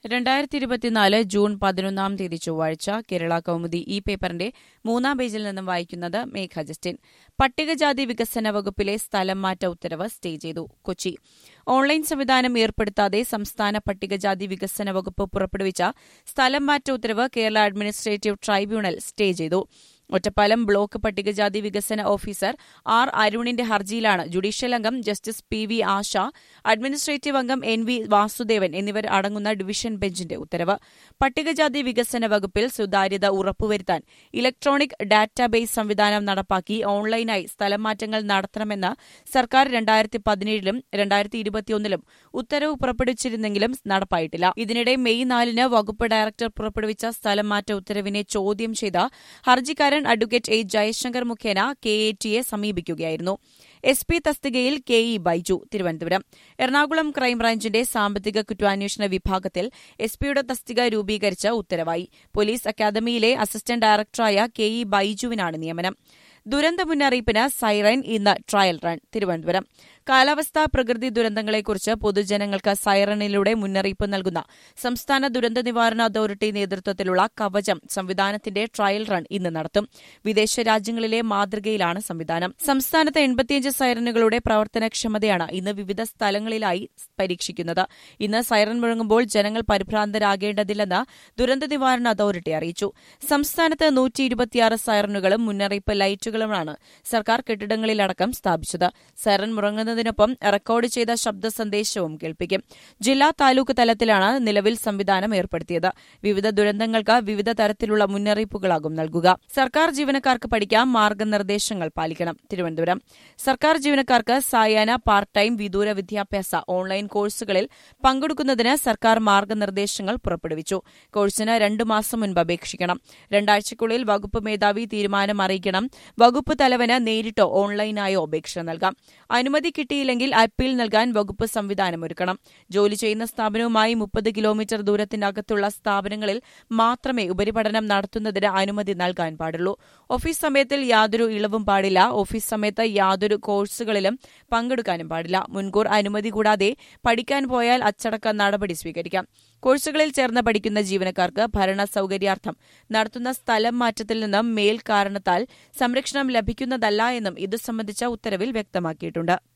രണ്ടായിരത്തി ഇരുപത്തിനാല് ജൂൺ പതിനൊന്നാം തീയതി ചൊവ്വാഴ്ച കേരള കൗമുദി ഈ പേപ്പറിന്റെ മൂന്നാം പേജിൽ നിന്നും വായിക്കുന്നത് മേഘ ജസ്റ്റിൻ പട്ടികജാതി വികസന വകുപ്പിലെ സ്ഥലം മാറ്റ ഉത്തരവ് സ്റ്റേ ചെയ്തു കൊച്ചി ഓൺലൈൻ സംവിധാനം ഏർപ്പെടുത്താതെ സംസ്ഥാന പട്ടികജാതി വികസന വകുപ്പ് പുറപ്പെടുവിച്ച സ്ഥലം മാറ്റ ഉത്തരവ് കേരള അഡ്മിനിസ്ട്രേറ്റീവ് ട്രൈബ്യൂണൽ സ്റ്റേ ചെയ്തു ഒറ്റപ്പാലം ബ്ലോക്ക് പട്ടികജാതി വികസന ഓഫീസർ ആർ അരുണിന്റെ ഹർജിയിലാണ് ജുഡീഷ്യൽ അംഗം justice P V Asha administrative അംഗം എൻ വി വാസുദേവൻ എന്നിവർ അടങ്ങുന്ന ഡിവിഷൻ ബെഞ്ചിന്റെ ഉത്തരവ് പട്ടികജാതി വികസന വകുപ്പിൽ സുതാര്യത ഉറപ്പുവരുത്താൻ ഇലക്ട്രോണിക് ഡാറ്റാബേസ് സംവിധാനം നടപ്പാക്കി ഓൺലൈനായി സ്ഥലംമാറ്റങ്ങൾ നടത്തണമെന്ന് സർക്കാർ രണ്ടായിരത്തി പതിനേഴിലും രണ്ടായിരത്തി ഇരുപത്തിയൊന്നിലും ഉത്തരവ് പുറപ്പെടുവിച്ചിരുന്നെങ്കിലും നടപ്പായിട്ടില്ല ഇതിനിടെ മെയ് നാലിന് വകുപ്പ് ഡയറക്ടർ പുറപ്പെടുവിച്ച സ്ഥലം മാറ്റ ഉത്തരവിനെ ചോദ്യം ചെയ്ത ഹർജിക്കാരൻ അഡ്വക്കേറ്റ് എ ജയശങ്കർ മുഖേന കെ എ ടിയെ സമീപിക്കുകയായിരുന്നു എസ് പി തസ്തികയിൽ കെ ഇ ബൈജു തിരുവനന്തപുരം എറണാകുളം ക്രൈംബ്രാഞ്ചിന്റെ സാമ്പത്തിക കുറ്റാന്വേഷണ വിഭാഗത്തിൽ എസ് പിയുടെ തസ്തിക രൂപീകരിച്ച ഉത്തരവായി പോലീസ് അക്കാദമിയിലെ അസിസ്റ്റന്റ് ഡയറക്ടറായ കെ ഇ ബൈജുവിനാണ് നിയമനം ദുരന്ത മുന്നറിയിപ്പിന് സൈറൻ ഇന്ന് ട്രയൽ റൺ തിരുവനന്തപുരം കാലാവസ്ഥാ പ്രകൃതി ദുരന്തങ്ങളെക്കുറിച്ച് പൊതുജനങ്ങൾക്ക് സൈറണിലൂടെ മുന്നറിയിപ്പ് നൽകുന്ന സംസ്ഥാന ദുരന്ത നിവാരണ അതോറിറ്റി നേതൃത്വത്തിലുള്ള കവചം സംവിധാനത്തിന്റെ ട്രയൽ റൺ ഇന്ന് നടത്തും വിദേശ രാജ്യങ്ങളിലെ മാതൃകയിലാണ് സംവിധാനം സംസ്ഥാനത്ത് എൺപത്തിയഞ്ച് സൈറനുകളുടെ പ്രവർത്തനക്ഷമതയാണ് ഇന്ന് വിവിധ സ്ഥലങ്ങളിലായി പരീക്ഷിക്കുന്നത് ഇന്ന് സൈറൻ മുഴങ്ങുമ്പോൾ ജനങ്ങൾ പരിഭ്രാന്തരാകേണ്ടതില്ലെന്ന് ദുരന്ത നിവാരണ അതോറിറ്റി അറിയിച്ചു സംസ്ഥാനത്ത് നൂറ്റി ഇരുപത്തിയാറ് സൈറനുകളും മുന്നറിയിപ്പ് ലൈറ്റുകളുമാണ് സർക്കാർ കെട്ടിടങ്ങളിലടക്കം സ്ഥാപിച്ചത് സൈറൻ മുഴങ്ങുന്നതിനൊപ്പം റെക്കോർഡ് ചെയ്ത ശബ്ദ സന്ദേശവും കേൾപ്പിക്കും ജില്ലാ താലൂക്ക് തലത്തിലാണ് നിലവിൽ സംവിധാനം ഏർപ്പെടുത്തിയത് വിവിധ ദുരന്തങ്ങൾക്ക് വിവിധ തരത്തിലുള്ള മുന്നറിയിപ്പുകളാകും നൽകുക സർക്കാർ ജീവനക്കാർക്ക് പഠിക്കാം മാർഗനിർദ്ദേശങ്ങൾ പാലിക്കണം തിരുവനന്തപുരം സർക്കാർ ജീവനക്കാർക്ക് സായാഹ്ന പാർട്ട് ടൈം വിദൂര വിദ്യാഭ്യാസ ഓൺലൈൻ കോഴ്സുകളിൽ പങ്കെടുക്കുന്നതിന് സർക്കാർ മാർഗനിർദ്ദേശങ്ങൾ പുറപ്പെടുവിച്ചു കോഴ്സിന് രണ്ടു മാസം മുൻപ് അപേക്ഷിക്കണം രണ്ടാഴ്ചയ്ക്കുള്ളിൽ വകുപ്പ് മേധാവി തീരുമാനം അറിയിക്കണം വകുപ്പ് തലവന് നേരിട്ടോ ഓൺലൈനായോ അപേക്ഷ നൽകാം അനുമതി കിട്ടിയില്ലെങ്കിൽ അപ്പീൽ നൽകാൻ വകുപ്പ് സംവിധാനമൊരുക്കണം ജോലി ചെയ്യുന്ന സ്ഥാപനവുമായി മുപ്പത് കിലോമീറ്റർ ദൂരത്തിനകത്തുള്ള സ്ഥാപനങ്ങളിൽ മാത്രമേ ഉപരിപഠനം നടത്തുന്നതിന് അനുമതി നൽകാൻ പാടുള്ളൂ ഓഫീസ് സമയത്തിൽ യാതൊരു ഇളവും പാടില്ല ഓഫീസ് സമയത്ത് യാതൊരു കോഴ്സുകളിലും പങ്കെടുക്കാനും പാടില്ല മുൻകൂർ അനുമതി കൂടാതെ പഠിക്കാൻ പോയാൽ അച്ചടക്ക നടപടി സ്വീകരിക്കാം കോഴ്സുകളിൽ ചേർന്ന് പഠിക്കുന്ന ജീവനക്കാർക്ക് ഭരണ സൌകര്യാർത്ഥം നടത്തുന്ന സ്ഥലം മാറ്റത്തിൽ നിന്നും മേൽ കാരണത്താൽ സംരക്ഷണം ലഭിക്കുന്നതല്ല എന്നും ഇതു സംബന്ധിച്ച ഉത്തരവിൽ വ്യക്തമാക്കിയിട്ടുണ്ട്